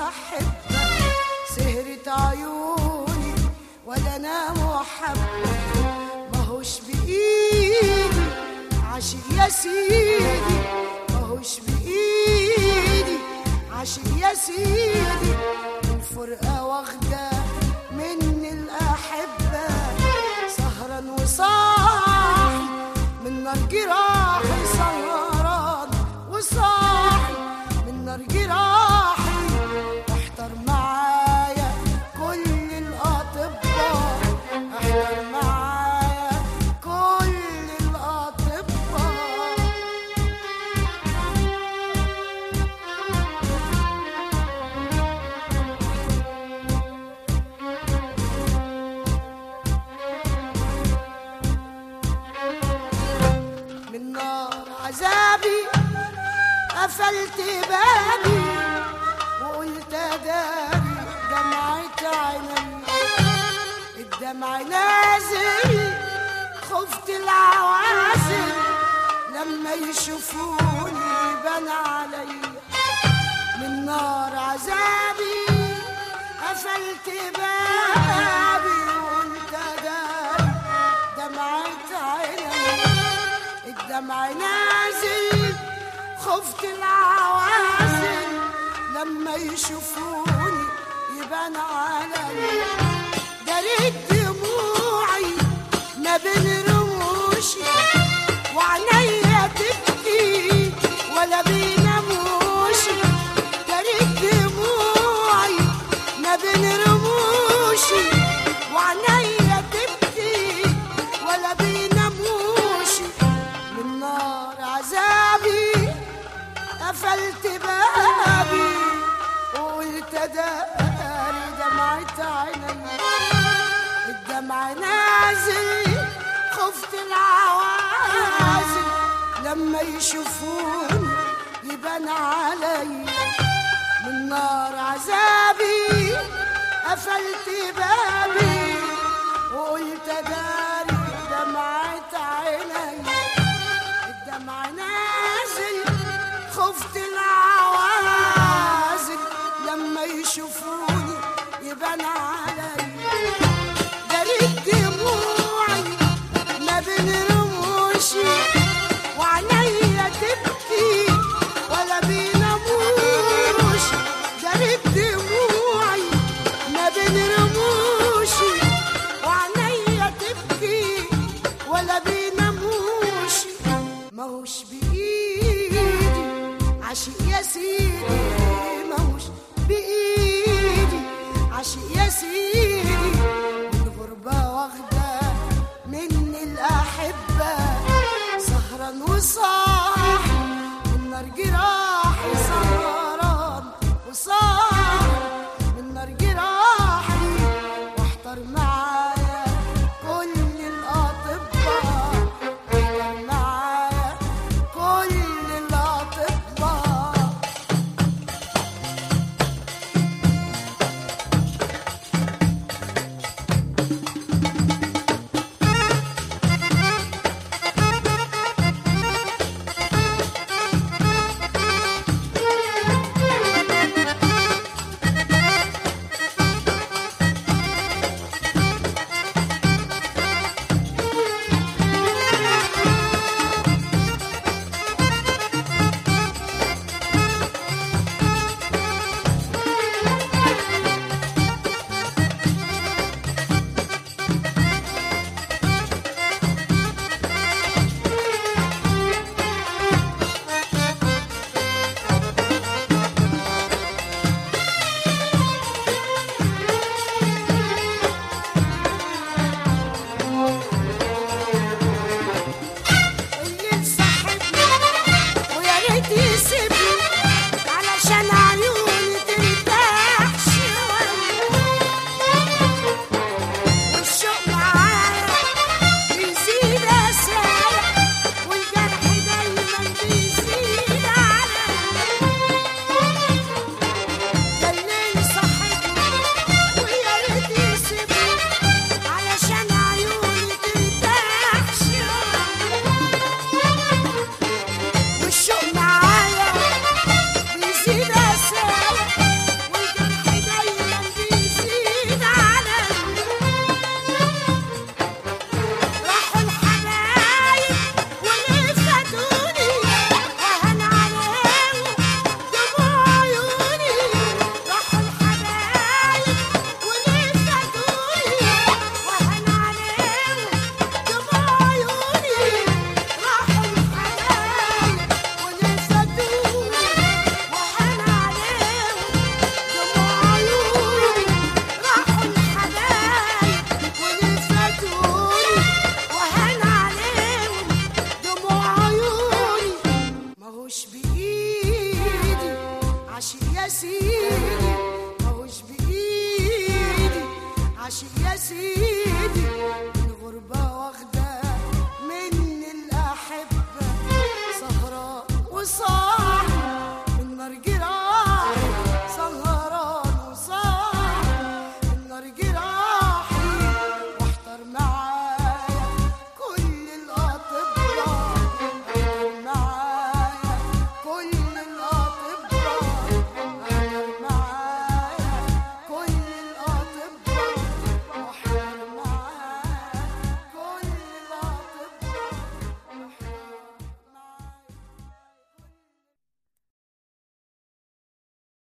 أحبك سهرة عيوني ولا أنام وأحبك ماهوش بإيدي عاشق يا سيدي ماهوش بإيدي عاشق يا سيدي الفرقة واخدة مني الأحبة سهران وصاحي من نار جراحي سهران وصاحي من نار جراحي احضر معايا كل الأطباء احضر معايا كل الأطباء من نار عذابي قفلت بابي وقلت داري دمعة عيني الدمع نازل خفت العوازل لما يشوفوني بان عليا من نار عذابي قفلت بابي وقلت داري دمعة عيني الدمع نازل خفت العوازل لما يشوفوني يبان عليا جريت دموعي ما بين رموشي وعينيا تبكي ولا بيناموشي جريت دموعي ما بين رموشي وعينيا تبكي ولا بيناموشي من نار عذابي قفلت بابي وقلت داري دمعة عيني الدمع نازل خفت العوازل لما يشوفوني يبان عليا من نار عذابي قفلت بابي وقلت داري دمعة عيني الدمع نازل خفت العوازل لما يشوفوني يبان عليا جريت دموعي ما بين رموشي وعينيا تبكي ولا بيناموش جريت دموعي ما بين رموشي وعينيا تبكي ولا بيناموش ماهوش بإيدي عاشق يا سيدي ماهوش بإيدي عاشق يا سيدي الغربة واخدة مني الأحبة سهران وصاحي من نار جراحي سهران وصاحي من نار جراحي واحضر معايا كل الأطباء احضر معايا كل الأطباء عيني ماهوش بإيدي عاشق يا سيدي الغربة واخدة من الأحبة سهرة وصار